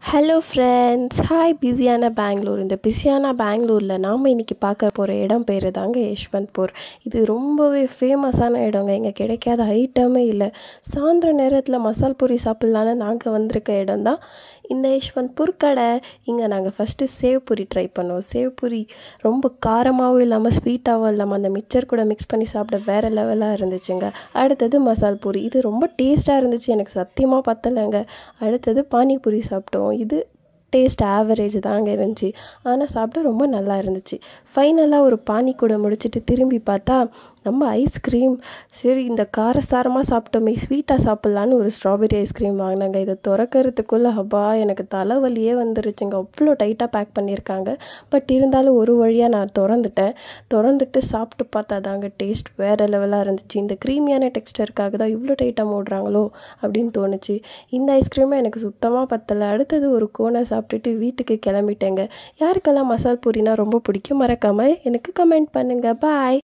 hello friends hi பிஸியான பெங்களூர் இந்த பிஸியான பெங்களூரில் நாம் இன்றைக்கி பார்க்க போகிற இடம் பேர் தாங்க யஷ்வந்த்பூர் இது ரொம்பவே ஃபேமஸான இடங்க இங்கே கிடைக்காத ஐட்டமே இல்லை சாயந்தர நேரத்தில் மசால் பூரி சாப்பிட்லான்னு நாங்கள் வந்திருக்க இடம் தான் இந்த யஷ்வந்த்பூர் கடை இங்கே நாங்கள் ஃபஸ்ட்டு சேவ் பூரி ட்ரை பண்ணோம் சேவ் பூரி ரொம்ப காரமாகவும் இல்லாமல் ஸ்வீட்டாகவும் இல்லாமல் அந்த மிக்சர் கூட மிக்ஸ் பண்ணி சாப்பிட வேறு லெவலாக இருந்துச்சுங்க அடுத்தது மசால் பூரி இது ரொம்ப டேஸ்ட்டாக இருந்துச்சு எனக்கு சத்தியமாக பத்தலைங்க அடுத்தது பானிபூரி சாப்பிட்டோம் இது டேஸ்ட் ஆவரேஜ் தாங்க இருந்துச்சு ஆனால் சாப்பிட ரொம்ப நல்லா இருந்துச்சு ஃபைனலாக ஒரு பானி கூட முடிச்சுட்டு திரும்பி பார்த்தா நம்ம ஐஸ்கிரீம் சரி இந்த காரசாரமாக சாப்பிட்டோமே ஸ்வீட்டாக சாப்பிட்லான்னு ஒரு ஸ்ட்ராபெரி ஐஸ்கிரீம் வாங்கினாங்க இதை திறக்கிறதுக்குள்ளே ஹப்பா எனக்கு தலைவலியே வந்துருச்சுங்க அவ்வளோ டைட்டாக பேக் பண்ணியிருக்காங்க பட் இருந்தாலும் ஒரு வழியாக நான் திறந்துட்டேன் திறந்துட்டு சாப்பிட்டு பார்த்தா தாங்க டேஸ்ட் வேறு லெவலாக இருந்துச்சு இந்த க்ரீமியான டெக்ஸ்டருக்காக தான் இவ்வளோ டைட்டாக மூடுறாங்களோ அப்படின்னு தோணுச்சு இந்த ஐஸ்கிரீமும் எனக்கு சுத்தமாக பத்தலை அடுத்தது ஒரு கோனை சாப்பிட்டுட்டு வீட்டுக்கு கிளம்பிட்டேங்க யாருக்கெல்லாம் மசால் பூரினா ரொம்ப பிடிக்கும் மறக்காமல் எனக்கு கமெண்ட் பண்ணுங்கள் பாய்